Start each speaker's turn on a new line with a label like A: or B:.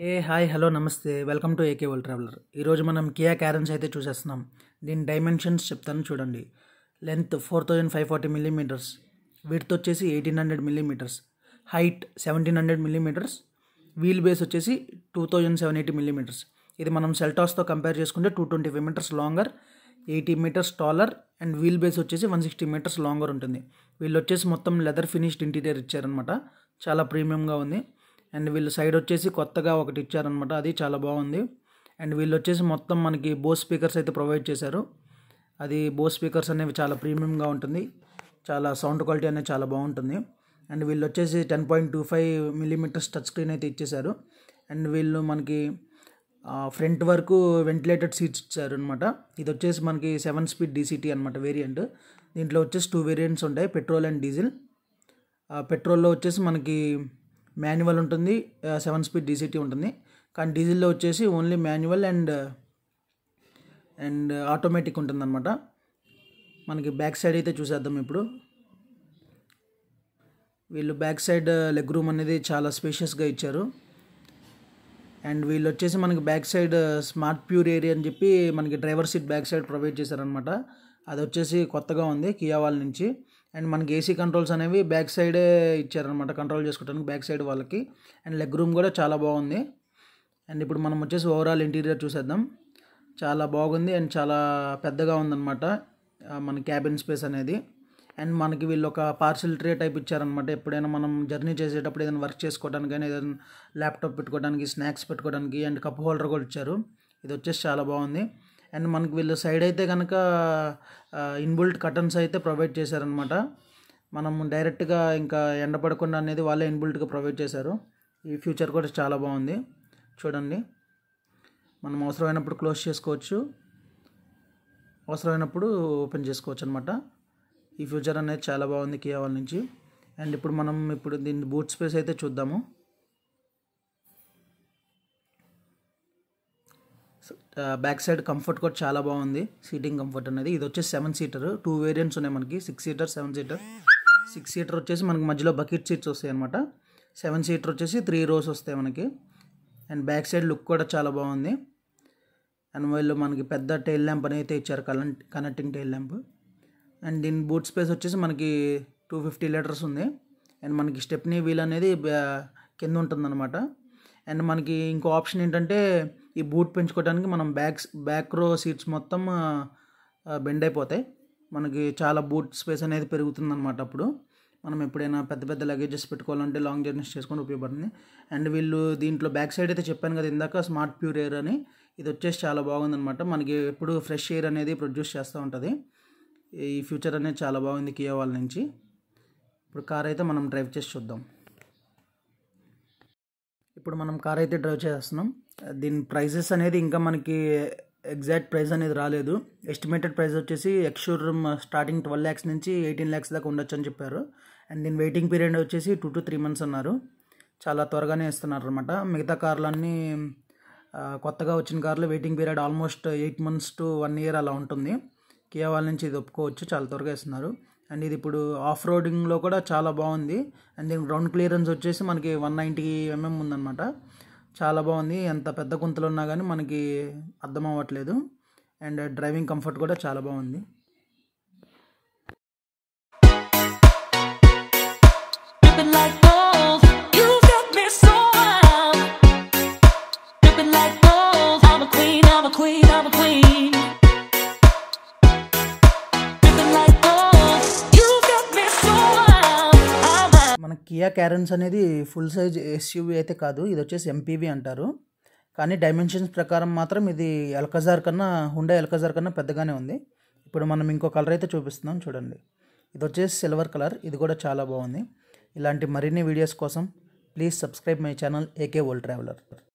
A: A hi hello namaste welcome to AK world traveller ఈరోజు మనం Kia క్యారన్స్ అయితే చూసేస్తున్నాం దీని డైమెన్షన్స్ చెప్తాను చూడండి length four thousand five forty millimetres width వచ్చేసి eighteen hundred millimetres height seventeen hundred millimetres wheelbase వచ్చేసి two thousand seven eighty millimetres ఇది మనం సెల్టాస్తో కంపేర్ చేసుకుంటే two twenty five metres longer eighty metres taller and wheelbase వచ్చేసి one sixty metres longer ఉంటుంది వీళ్ళు వచ్చేసి మొత్తం లెదర్ ఫినిష్డ్ ఇంటీరియర్ ఇచ్చారనమాట చాలా ప్రీమియంగా ఉంది అండ్ వీళ్ళు సైడ్ వచ్చేసి కొత్తగా ఒకటి ఇచ్చారనమాట అది చాలా బాగుంది అండ్ వీళ్ళు వచ్చేసి మొత్తం మనకి బోస్ స్పీకర్స్ అయితే ప్రొవైడ్ చేశారు అది బోస్ స్పీకర్స్ అనేవి చాలా ప్రీమియంగా ఉంటుంది చాలా సౌండ్ క్వాలిటీ అనేది చాలా బాగుంటుంది అండ్ వీళ్ళు వచ్చేసి ten point two five millimetres touch screen అయితే ఇచ్చేశారు అండ్ వీళ్ళు మనకి ఫ్రంట్ వరకు వెంటిలేటెడ్ సీట్స్ ఇచ్చారు అనమాట ఇది వచ్చేసి మనకి సెవెన్ స్పీడ్ డీసీటీ అనమాట వేరియంట్ దీంట్లో వచ్చేసి టూ వేరియంట్స్ ఉంటాయి పెట్రోల్ అండ్ డీజిల్ పెట్రోల్లో వచ్చేసి మనకి మాన్యువల్ ఉంటుంది సెవెన్ స్పీడ్ డీసీటీ ఉంటుంది కానీ డీజిల్లో వచ్చేసి only manual and and automatic ఉంటుంది అనమాట మనకి బ్యాక్ సైడ్ అయితే చూసేద్దాం ఇప్పుడు వీళ్ళు బ్యాక్ సైడ్ లెగ్ రూమ్ అనేది చాలా స్పేషియస్గా ఇచ్చారు అండ్ వీళ్ళు వచ్చేసి మనకి back side smart pure area అని చెప్పి మనకి driver seat back side provide చేశారనమాట అది వచ్చేసి కొత్తగా ఉంది కియా వాళ్ళ నుంచి అండ్ మనకి ఏసీ కంట్రోల్స్ అనేవి బ్యాక్ సైడే ఇచ్చారనమాట కంట్రోల్ చేసుకోవడానికి బ్యాక్ సైడ్ వాళ్ళకి అండ్ లెగ్ రూమ్ కూడా చాలా బాగుంది అండ్ ఇప్పుడు మనం వచ్చేసి ఓవరాల్ ఇంటీరియర్ చూసేద్దాం చాలా బాగుంది అండ్ చాలా పెద్దగా ఉందన్నమాట మన క్యాబిన్ స్పేస్ అనేది అండ్ మనకి వీళ్ళు ఒక పార్సిల్ ట్రే టైప్ ఇచ్చారనమాట ఎప్పుడైనా మనం జర్నీ చేసేటప్పుడు ఏదైనా వర్క్ చేసుకోవడానికి కానీ ఏదైనా ల్యాప్టాప్ పెట్టుకోవడానికి స్నాక్స్ పెట్టుకోవడానికి అండ్ కప్ హోల్డర్ కూడా ఇచ్చారు ఇది వచ్చేసి చాలా బాగుంది అండ్ మనకి వీళ్ళు సైడ్ అయితే కనుక ఇన్బుల్ట్ కటన్స్ అయితే ప్రొవైడ్ చేశారనమాట మనం డైరెక్ట్గా ఇంకా ఎండ పడకుండా అనేది వాళ్ళే ఇన్బుల్ట్గా ప్రొవైడ్ చేశారు ఈ ఫ్యూచర్ కూడా చాలా బాగుంది చూడండి మనం అవసరమైనప్పుడు క్లోజ్ చేసుకోవచ్చు అవసరమైనప్పుడు ఓపెన్ చేసుకోవచ్చు అనమాట ఈ ఫ్యూచర్ అనేది చాలా బాగుంది కియా వాళ్ళ నుంచి అండ్ ఇప్పుడు మనం ఇప్పుడు దీని బూట్ స్పేస్ అయితే చూద్దాము బ్యాక్ సైడ్ కంఫర్ట్ కూడా చాలా బాగుంది సీటింగ్ కంఫర్ట్ అనేది ఇది వచ్చేసి సెవెన్ సీటర్ టూ వేరియంట్స్ ఉన్నాయి మనకి six seater seven seater six seater వచ్చేసి మనకి మధ్యలో బకెట్ సీట్స్ వస్తాయి అనమాట సెవెన్ సీటర్ వచ్చేసి త్రీ రోస్ వస్తాయి మనకి అండ్ బ్యాక్ సైడ్ లుక్ కూడా చాలా బాగుంది అండ్ వీళ్ళు మనకి పెద్ద టైల్ ల్యాంప్ అనేది ఇచ్చారు current connecting tail lamp and దీని బూట్ స్పేస్ వచ్చేసి మనకి టూ ఫిఫ్టీ లీటర్స్ ఉంది అండ్ మనకి స్టెప్నీ వీల్ అనేది కింద ఉంటుందన్నమాట అండ్ మనకి ఇంకో ఆప్షన్ ఏంటంటే ఈ బూట్ పెంచుకోవడానికి మనం బ్యాక్స్ బ్యాక్ రో సీట్స్ మొత్తం బెండ్ అయిపోతాయి మనకి చాలా బూట్ స్పేస్ అనేది పెరుగుతుందన్నమాట అప్పుడు మనం ఎప్పుడైనా పెద్ద పెద్ద లగేజెస్ పెట్టుకోవాలంటే లాంగ్ జర్నీస్ చేసుకొని ఉపయోగపడుతుంది అండ్ వీళ్ళు దీంట్లో బ్యాక్ సైడ్ అయితే చెప్పాను కదా ఇందాక స్మార్ట్ ప్యూర్ ఎయిర్ అని ఇది వచ్చేసి చాలా బాగుందన్నమాట మనకి ఎప్పుడు ఫ్రెష్ ఎయిర్ అనేది ప్రొడ్యూస్ చేస్తూ ఉంటుంది ఈ ఫ్యూచర్ అనేది చాలా బాగుంది కియా వాళ్ళ నుంచి ఇప్పుడు కార్ అయితే మనం డ్రైవ్ చేసి చూద్దాం ఇప్పుడు మనం కార్ అయితే డ్రైవ్ చేస్తున్నాం దీని ప్రైజెస్ అనేది ఇంకా మనకి ఎగ్జాక్ట్ ప్రైస్ అనేది రాలేదు ఎస్టిమేటెడ్ ప్రైస్ వచ్చేసి ఎక్స్షూర్ స్టార్టింగ్ ట్వెల్వ్ ల్యాక్స్ నుంచి ఎయిటీన్ ల్యాక్స్ దాకా ఉండొచ్చు అని చెప్పారు అండ్ దీని వెయిటింగ్ పీరియడ్ వచ్చేసి టూ టు త్రీ మంత్స్ అన్నారు చాలా త్వరగానే ఇస్తున్నారు అనమాట మిగతా కార్లన్నీ కొత్తగా వచ్చిన కార్లు waiting period almost eight months to one year అలా ఉంటుంది కియా వాళ్ళ నుంచి ఇది ఒప్పుకోవచ్చు చాలా త్వరగా ఇస్తున్నారు అండ్ ఇది ఇప్పుడు ఆఫ్ రోడింగ్లో కూడా చాలా బాగుంది అండ్ దీని గ్రౌండ్ క్లియరెన్స్ వచ్చేసి మనకి వన్ నైంటీ ఎంఎం ఉందన్నమాట చాలా బాగుంది ఎంత పెద్ద గుంతలు ఉన్నా కానీ మనకి అర్థం అవ్వట్లేదు అండ్ డ్రైవింగ్ కంఫర్ట్ కూడా చాలా బాగుంది
B: Dripping like gold, you got me so wild. Dripping like gold, I'm a queen, I'm a queen, I'm a queen. Dripping like gold, you got me so wild. I'm a
A: మన Kia Carens అనేది full size SUV అయితే కాదు ఇది వచ్చేసి MPV అంటారు కానీ dimensions ప్రకారం మాత్రం ఇది ఎల్కజార్ కన్నా హుండా ఎల్కజార్ కన్నా పెద్దగానే ఉంది ఇప్పుడు మనం ఇంకో కలర్ అయితే చూపిస్తున్నాం చూడండి ఇది వచ్చేసి సిల్వర్ కలర్ ఇది కూడా చాలా బాగుంది ఇలాంటి మరిన్ని వీడియోస్ కోసం please subscribe my channel AK world traveller